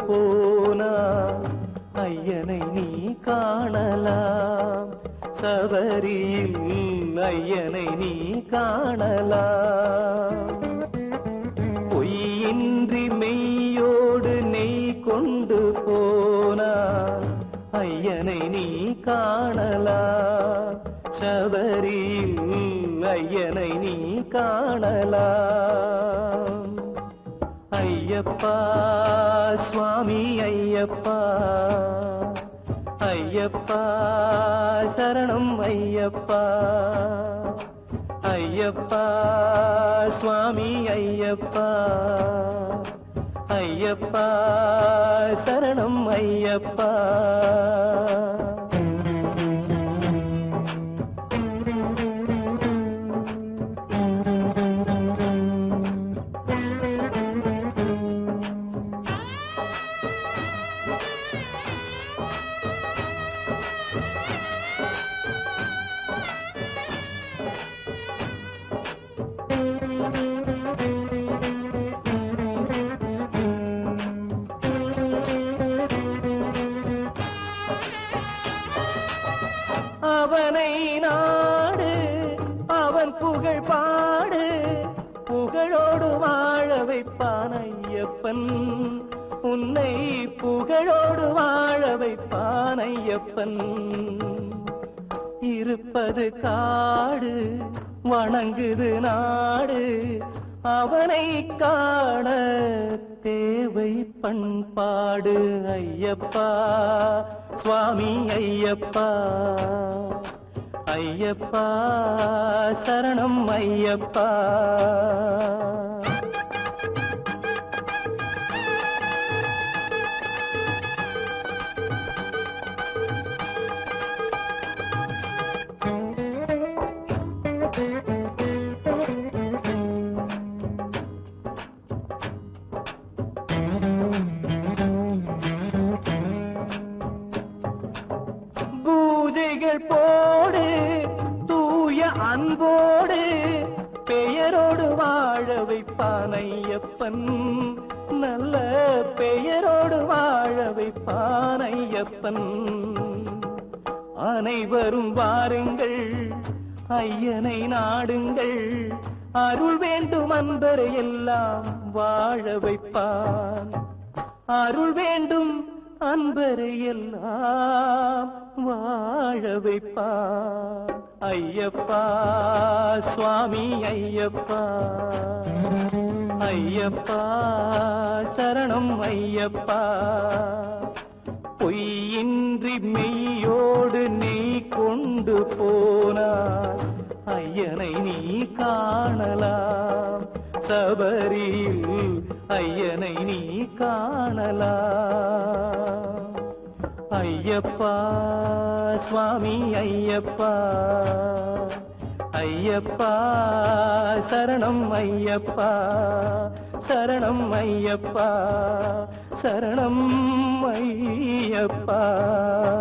போனால் ஐயனை நீ காணலாம் சபரியில் ஐயனை நீ காணலாம் பொய்யின்றி மெய்யோடு நெய் கொண்டு போனால் ஐயனை நீ காணலாம் சபரியில் ஐயனை நீ காணலாம் ஐயப்பா சுவாமி ஐயப்பா ஐயப்பா சரணம் ஐயப்பா ஐயப்பா சுவாமி ஐயப்பா ஐயப்பா சரணம் ஐயப்பா அவனை நாடு அவன் புகழ் பாடு புகழோடு வாழ வைப்பான் ஐயப்பன் உன்னை புகழோடு வாழ வைப்பான் ஐயப்பன் இருப்பது காடு வணங்குது நாடு அவனை காண தேவை பண்பாடு ஐயப்பா சுவாமி ஐயப்பா ஐயப்பா சரணம் ஐயப்பா பூஜைகள் போடு தூய அன்போடு பெயரோடு வாழ வைப்பான் ஐயப்பன் நல்ல பெயரோடு வாழ வைப்பான் ஐயப்பன் அனைவரும் வாருங்கள் ஐயனை நாடுங்கள் அருள் வேண்டும் அன்பரை எல்லாம் வாழ வைப்பான் அருள் வேண்டும் அன்பரை எல்லாம் வாழ வைப்பான் ஐயப்பா சுவாமி ஐயப்பா ஐயப்பா சரணம் ஐயப்பா பொய்யின்றி மெய்யோடு நீ கொண்டு போனாய் ஐயனை நீ காணலாம் சபரியில் ஐயனை நீ காணலாம் ஐயப்பா சுவாமி ஐயப்பா ஐயப்பா சரணம் ஐயப்பா சரணம் ஐயப்பா சரணம் ஐயப்பா